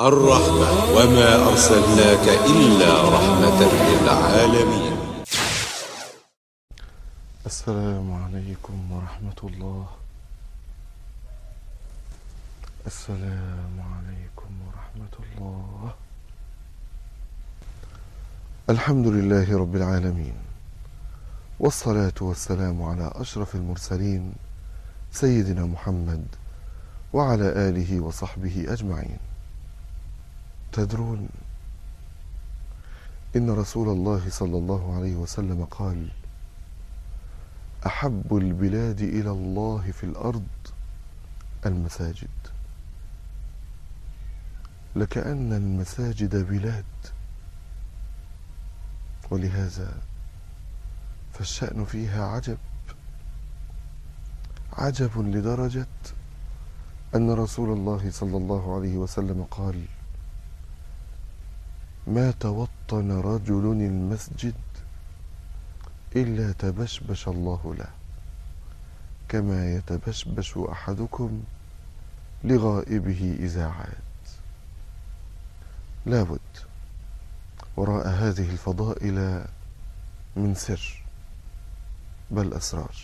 الرحمة وما أرسلناك إلا رحمة للعالمين السلام عليكم ورحمة الله السلام عليكم ورحمة الله الحمد لله رب العالمين والصلاة والسلام على أشرف المرسلين سيدنا محمد وعلى آله وصحبه أجمعين تدرون إن رسول الله صلى الله عليه وسلم قال احب البلاد الى الله في الارض المساجد لكان المساجد بلاد ولهذا فالشان فيها عجب عجب لدرجه ان رسول الله صلى الله عليه وسلم قال ما توطن رجل المسجد إلا تبشبش الله له كما يتبشبش أحدكم لغائبه إذا عاد لابد وراء هذه الفضائل من سر بل أسرار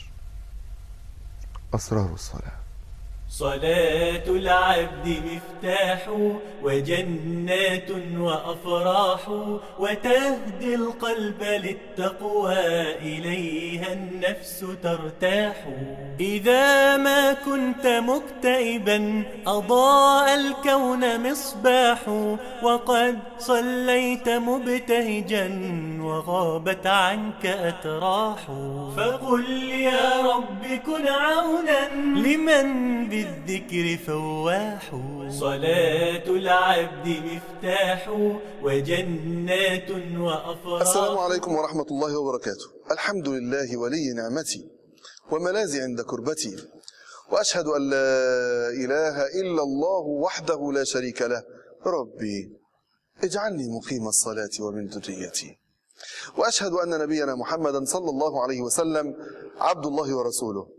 أسرار الصلاة صلاة العبد مفتاح وجنات وأفراح وتهدي القلب للتقوى إليها النفس ترتاح إذا ما كنت مكتئبا أضاء الكون مصباح وقد صليت مبتهجا وغابت عنك أتراح فقل يا رب كن عونا لمن بالذكر فواح صلاة العبد مفتاح وجنات وأفراح السلام عليكم ورحمة الله وبركاته الحمد لله ولي نعمتي وملاذي عند كربتي وأشهد أن لا إله إلا الله وحده لا شريك له ربي اجعلني مقيم الصلاة ومن ذريتي وأشهد أن نبينا محمدا صلى الله عليه وسلم عبد الله ورسوله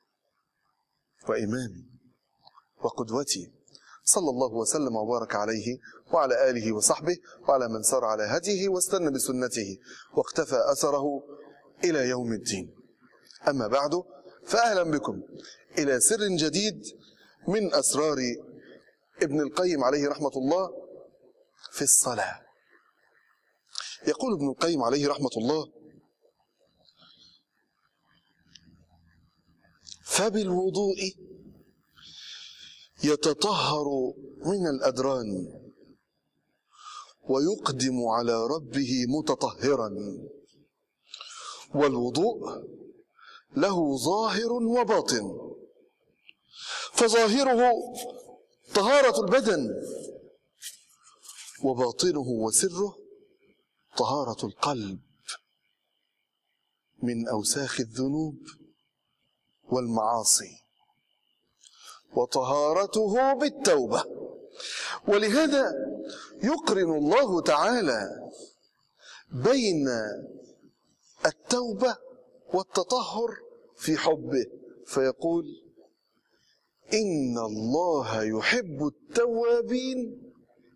وإمامي وقدوتي صلى الله وسلم وبارك عليه وعلى آله وصحبه وعلى من سار على هديه واستنى بسنته واقتفى أثره إلى يوم الدين أما بعد فأهلا بكم إلى سر جديد من أسرار ابن القيم عليه رحمة الله في الصلاة يقول ابن القيم عليه رحمة الله فبالوضوء يتطهر من الأدران ويقدم على ربه متطهرا والوضوء له ظاهر وباطن فظاهره طهارة البدن وباطنه وسره طهارة القلب من أوساخ الذنوب والمعاصي وطهارته بالتوبة ولهذا يقرن الله تعالى بين التوبة والتطهر في حبه فيقول إن الله يحب التوابين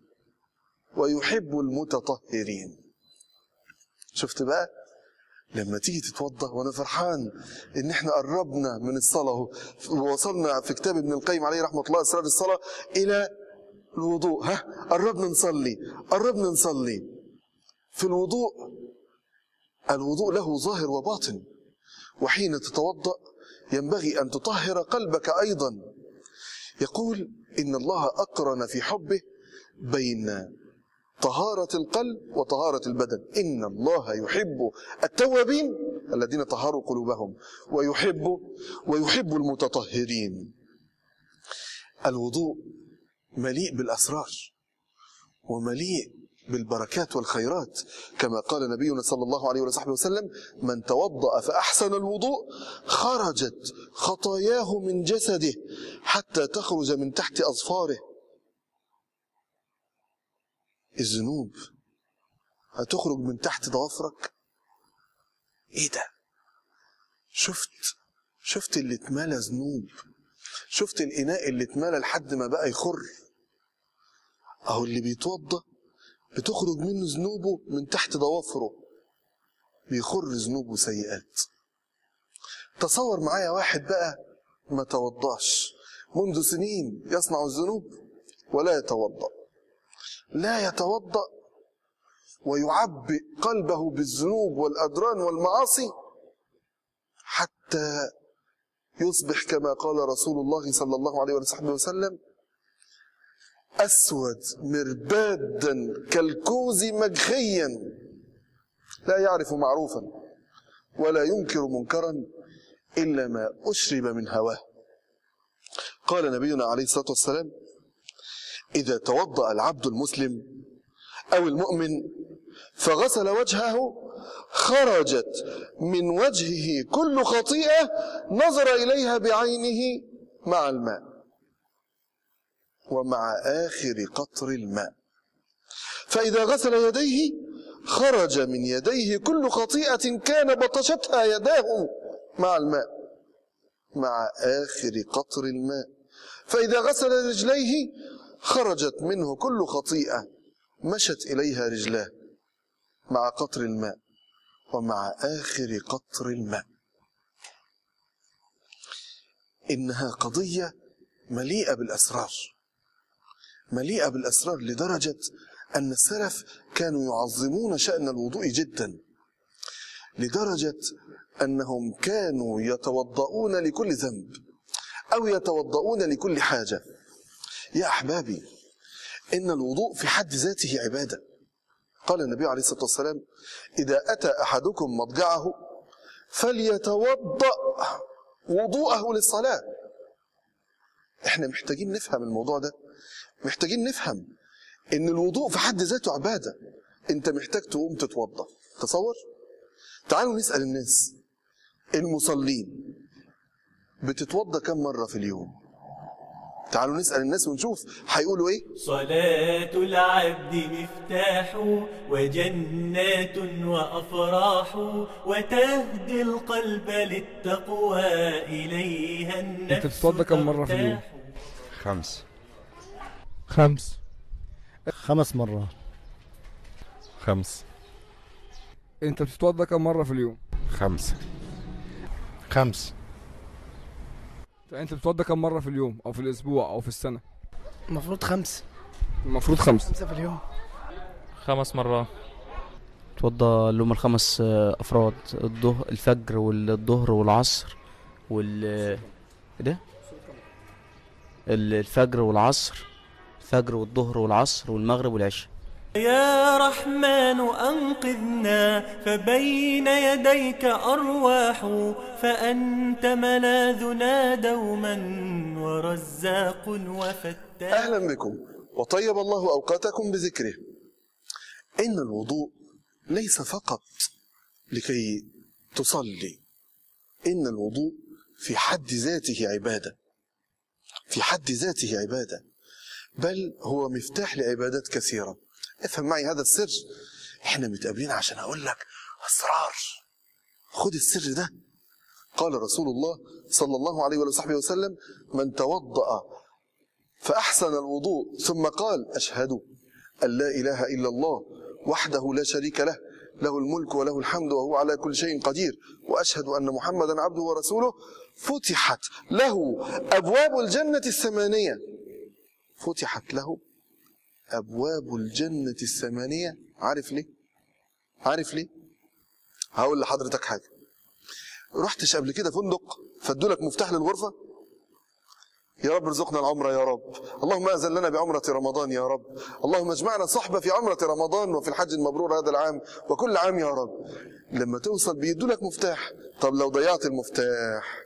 ويحب المتطهرين شفت بقى لما تيجي تتوضا وانا فرحان ان احنا قربنا من الصلاه ووصلنا في كتاب ابن القيم عليه رحمه الله اسرار الصلاه الى الوضوء ها قربنا نصلي قربنا نصلي في الوضوء الوضوء له ظاهر وباطن وحين تتوضا ينبغي ان تطهر قلبك ايضا يقول ان الله اقرن في حبه بين طهارة القلب وطهارة البدن إن الله يحب التوابين الذين طهروا قلوبهم ويحب ويحب المتطهرين الوضوء مليء بالأسرار ومليء بالبركات والخيرات كما قال نبينا صلى الله عليه وصحبه وسلم من توضأ فأحسن الوضوء خرجت خطاياه من جسده حتى تخرج من تحت أظفاره الذنوب هتخرج من تحت ضوافرك ايه ده شفت شفت اللي اتملى ذنوب شفت الاناء اللي اتملى لحد ما بقى يخر اهو اللي بيتوضا بتخرج منه ذنوبه من تحت ضوافره بيخر ذنوبه سيئات تصور معايا واحد بقى ما توضاش منذ سنين يصنع الذنوب ولا يتوضا لا يتوضا ويعبئ قلبه بالذنوب والادران والمعاصي حتى يصبح كما قال رسول الله صلى الله عليه وصحبه وسلم اسود مربادا كالكوز مجخيا لا يعرف معروفا ولا ينكر منكرا الا ما اشرب من هواه قال نبينا عليه الصلاه والسلام اذا توضا العبد المسلم او المؤمن فغسل وجهه خرجت من وجهه كل خطيئه نظر اليها بعينه مع الماء ومع اخر قطر الماء فاذا غسل يديه خرج من يديه كل خطيئه كان بطشتها يداه مع الماء مع اخر قطر الماء فاذا غسل رجليه خرجت منه كل خطيئه مشت اليها رجلاه مع قطر الماء ومع آخر قطر الماء إنها قضية مليئة بالأسرار مليئة بالأسرار لدرجة أن السلف كانوا يعظمون شأن الوضوء جدا لدرجة أنهم كانوا يتوضؤون لكل ذنب أو يتوضؤون لكل حاجة يا أحبابي إن الوضوء في حد ذاته عبادة قال النبي عليه الصلاة والسلام إذا أتى أحدكم مضجعه فليتوضأ وضوءه للصلاة احنا محتاجين نفهم الموضوع ده محتاجين نفهم ان الوضوء في حد ذاته عبادة انت محتاج تقوم تتوضأ تصور تعالوا نسأل الناس المصلين بتتوضأ كم مرة في اليوم تعالوا نسأل الناس ونشوف هيقولوا ايه صلاة العبد مفتاح وجنات وأفراح وتهدي القلب للتقوى إليها النفس أنت بتتوضى كم مرة في اليوم؟ ترتاح. خمس خمس خمس مرات خمس انت بتتوضى كم مرة في اليوم؟ خمسة خمس انت بتتوضى كم مرة في اليوم او في الاسبوع او في السنة؟ المفروض خمس المفروض خمس خمسة في اليوم خمس مرات توضى اللي هم الخمس آه، افراد الظهر الفجر والظهر والعصر وال ايه ده ال- الفجر والعصر الفجر والظهر والعصر والمغرب والعشاء يا رحمن أنقذنا فبين يديك أرواح فأنت ملاذنا دوما ورزاق وفتاح أهلا بكم وطيب الله أوقاتكم بذكره إن الوضوء ليس فقط لكي تصلي إن الوضوء في حد ذاته عبادة في حد ذاته عبادة بل هو مفتاح لعبادات كثيرة افهم معي هذا السر احنا متقابلين عشان اقول لك اسرار خد السر ده قال رسول الله صلى الله عليه وصحبه وسلم من توضأ فأحسن الوضوء ثم قال أشهد أن لا إله إلا الله وحده لا شريك له له الملك وله الحمد وهو على كل شيء قدير وأشهد أن محمدا عبده ورسوله فتحت له أبواب الجنة الثمانية فتحت له أبواب الجنة الثمانية عارف ليه؟ عارف ليه؟ هقول لحضرتك حاجة رحتش قبل كده فندق فادولك مفتاح للغرفة يا رب ارزقنا العمرة يا رب اللهم أذن لنا بعمرة رمضان يا رب اللهم اجمعنا صحبة في عمرة رمضان وفي الحج المبرور هذا العام وكل عام يا رب لما توصل بيدولك مفتاح طب لو ضيعت المفتاح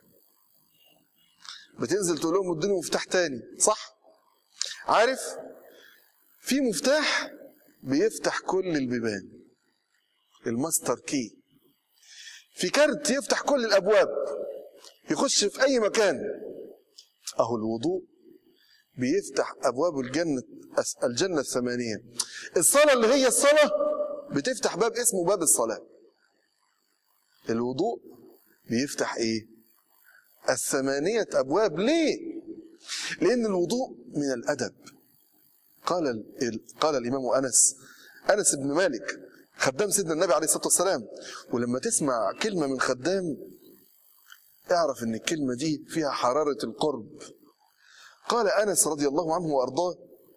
بتنزل تقول لهم ادوني مفتاح تاني صح عارف في مفتاح بيفتح كل البيبان الماستر كي في كارت يفتح كل الابواب يخش في اي مكان اهو الوضوء بيفتح ابواب الجنه الجنه الثمانيه الصلاه اللي هي الصلاه بتفتح باب اسمه باب الصلاه الوضوء بيفتح ايه الثمانيه ابواب ليه لان الوضوء من الادب قال ال- قال الامام انس انس بن مالك خدام سيدنا النبي عليه الصلاه والسلام ولما تسمع كلمه من خدام اعرف ان الكلمه دي فيها حراره القرب قال انس رضي الله عنه وارضاه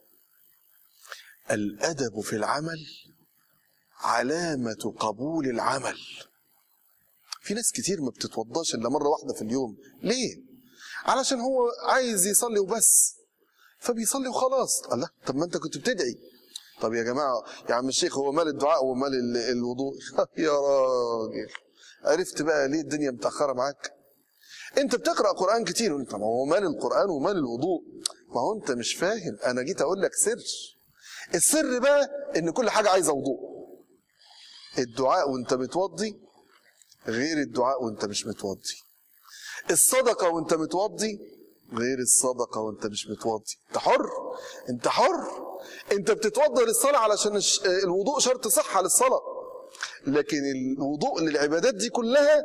الادب في العمل علامه قبول العمل في ناس كتير ما بتتوضاش الا مره واحده في اليوم ليه علشان هو عايز يصلي وبس فبيصلي وخلاص الله طب ما انت كنت بتدعي طب يا جماعه يا عم الشيخ هو مال الدعاء ومال ال- الوضوء يا راجل عرفت بقى ليه الدنيا متاخره معاك انت بتقرا قران كتير وانت ما هو مال القران ومال الوضوء ما هو انت مش فاهم انا جيت اقول لك سر السر بقى ان كل حاجه عايزه وضوء الدعاء وانت متوضي غير الدعاء وانت مش متوضي الصدقه وانت متوضي غير الصدقه وانت مش متوضي انت حر انت حر انت بتتوضا للصلاه علشان الش- الوضوء شرط صحه للصلاه لكن الوضوء للعبادات دي كلها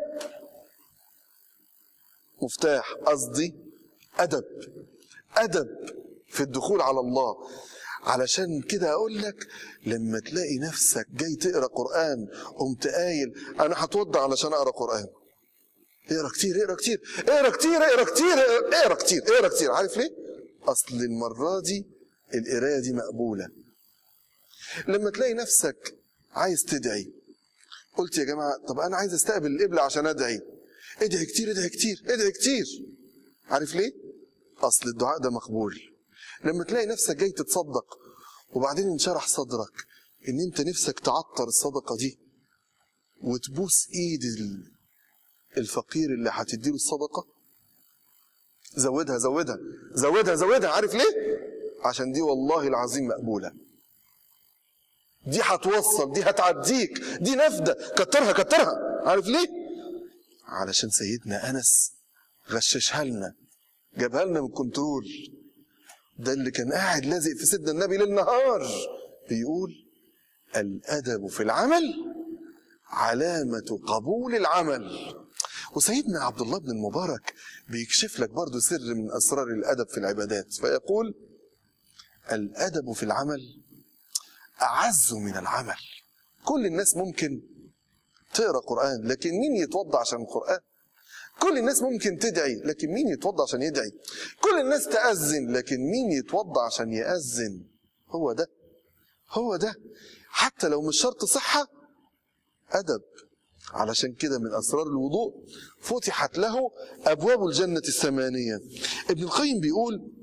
مفتاح قصدي ادب ادب في الدخول على الله علشان كده اقول لك لما تلاقي نفسك جاي تقرا قران قمت قايل انا هتوضى علشان اقرا قران اقرا كتير اقرا كتير اقرا كتير اقرا كتير اقرا كتير اقرا كتير عارف ليه اصل المره دي القرايه دي مقبوله لما تلاقي نفسك عايز تدعي قلت يا جماعه طب انا عايز استقبل القبله عشان ادعي ادعي كتير ادعي كتير ادعي كتير عارف ليه اصل الدعاء ده مقبول لما تلاقي نفسك جاي تتصدق وبعدين انشرح صدرك ان انت نفسك تعطر الصدقه دي وتبوس ايد ال- الفقير اللي هتديله الصدقه زودها زودها زودها زودها عارف ليه عشان دي والله العظيم مقبوله دي هتوصل دي هتعديك دي نافده كترها كترها عارف ليه علشان سيدنا انس غششها لنا جابها لنا من كنترول ده اللي كان قاعد لازق في سيدنا النبي ليل نهار بيقول الادب في العمل علامه قبول العمل وسيدنا عبد الله بن المبارك بيكشف لك برضو سر من اسرار الادب في العبادات فيقول الادب في العمل اعز من العمل كل الناس ممكن تقرا قران لكن مين يتوضا عشان القران كل الناس ممكن تدعي لكن مين يتوضا عشان يدعي كل الناس تأذن لكن مين يتوضا عشان يأذن هو ده هو ده حتى لو مش شرط صحة أدب علشان كده من أسرار الوضوء فتحت له أبواب الجنة الثمانية ابن القيم بيقول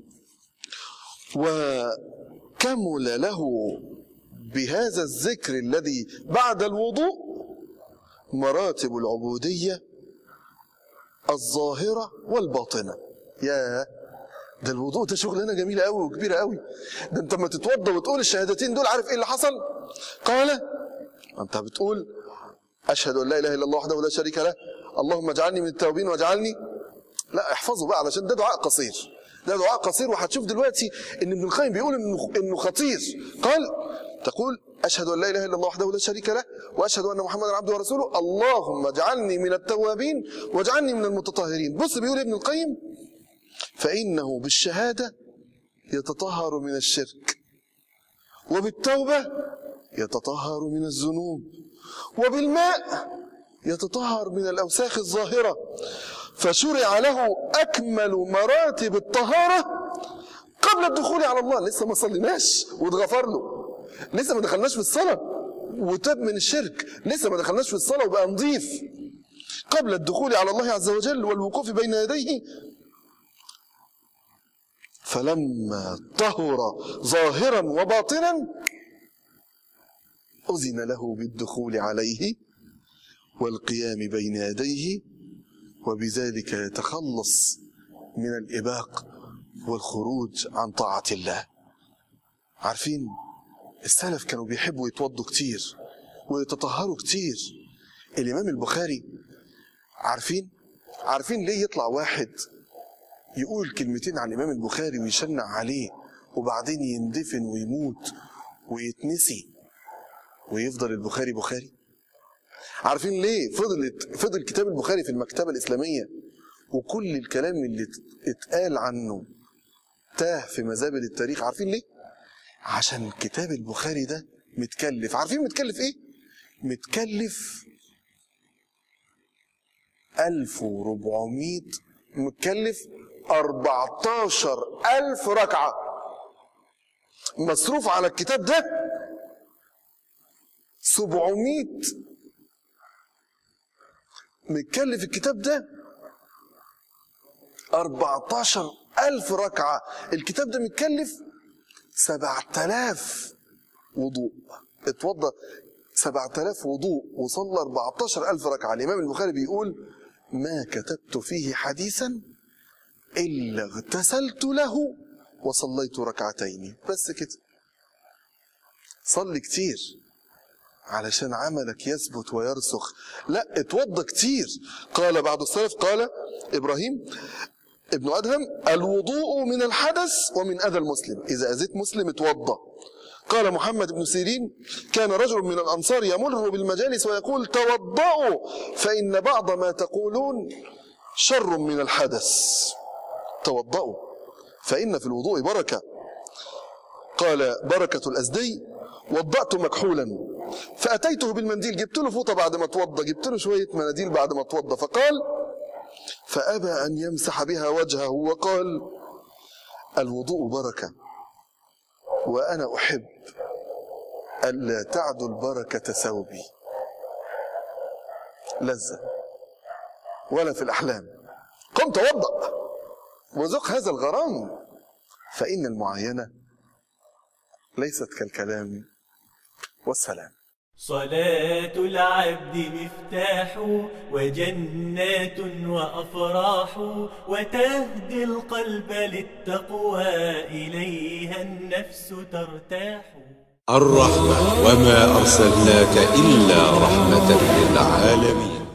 وكمل له بهذا الذكر الذي بعد الوضوء مراتب العبودية الظاهرة والباطنة يا ده الوضوء ده شغلانه جميله قوي وكبيره قوي ده انت لما تتوضا وتقول الشهادتين دول عارف ايه اللي حصل قال انت بتقول اشهد ان لا اله الا الله وحده لا شريك له اللهم اجعلني من التوابين واجعلني لا احفظه بقى علشان ده دعاء قصير ده دعاء قصير وهتشوف دلوقتي ان ابن القيم بيقول انه انه خطير قال تقول اشهد ان لا اله الا الله وحده لا شريك له واشهد ان محمدا عبده ورسوله اللهم اجعلني من التوابين واجعلني من المتطهرين بص بيقول ابن القيم فانه بالشهاده يتطهر من الشرك وبالتوبه يتطهر من الذنوب وبالماء يتطهر من الاوساخ الظاهره فشرع له اكمل مراتب الطهاره قبل الدخول على الله لسه ما صليناش واتغفر له لسه ما دخلناش في الصلاه وتاب من الشرك لسه ما دخلناش في الصلاه وبقى نضيف قبل الدخول على الله عز وجل والوقوف بين يديه فلما طهر ظاهرا وباطنا أذن له بالدخول عليه والقيام بين يديه وبذلك يتخلص من الإباق والخروج عن طاعة الله عارفين السلف كانوا بيحبوا يتوضوا كتير ويتطهروا كتير الإمام البخاري عارفين عارفين ليه يطلع واحد يقول كلمتين عن الإمام البخاري ويشنع عليه وبعدين يندفن ويموت ويتنسي ويفضل البخاري بخاري عارفين ليه فضلت فضل كتاب البخاري في المكتبة الإسلامية وكل الكلام اللي اتقال عنه تاه في مزابل التاريخ عارفين ليه عشان كتاب البخاري ده متكلف عارفين متكلف ايه متكلف 1400 متكلف 14000 ركعة مصروف على الكتاب ده 700 متكلف الكتاب ده 14000 ركعة الكتاب ده متكلف 7000 وضوء اتوضى 7000 وضوء وصلى 14000 ركعة الإمام البخاري بيقول ما كتبت فيه حديثا إلا اغتسلت له وصليت ركعتين بس كده صلي كتير علشان عملك يثبت ويرسخ لا اتوضى كتير قال بعض السلف قال إبراهيم ابن أدهم الوضوء من الحدث ومن أذى المسلم إذا أذيت مسلم اتوضى قال محمد بن سيرين كان رجل من الأنصار يمر بالمجالس ويقول توضأوا فإن بعض ما تقولون شر من الحدث توضأوا فإن في الوضوء بركة قال بركة الأزدي وضأت مكحولا فأتيته بالمنديل جبت له فوطة بعد ما توضى جبت له شوية مناديل بعد ما توضى فقال فأبى أن يمسح بها وجهه وقال الوضوء بركة وأنا أحب ألا تعدل بركة ثوبي لذة ولا في الأحلام قم توضأ وذق هذا الغرام فإن المعاينة ليست كالكلام والسلام صلاة العبد مفتاح وجنات وأفراح وتهدي القلب للتقوى إليها النفس ترتاح الرحمة وما أرسلناك إلا رحمة للعالمين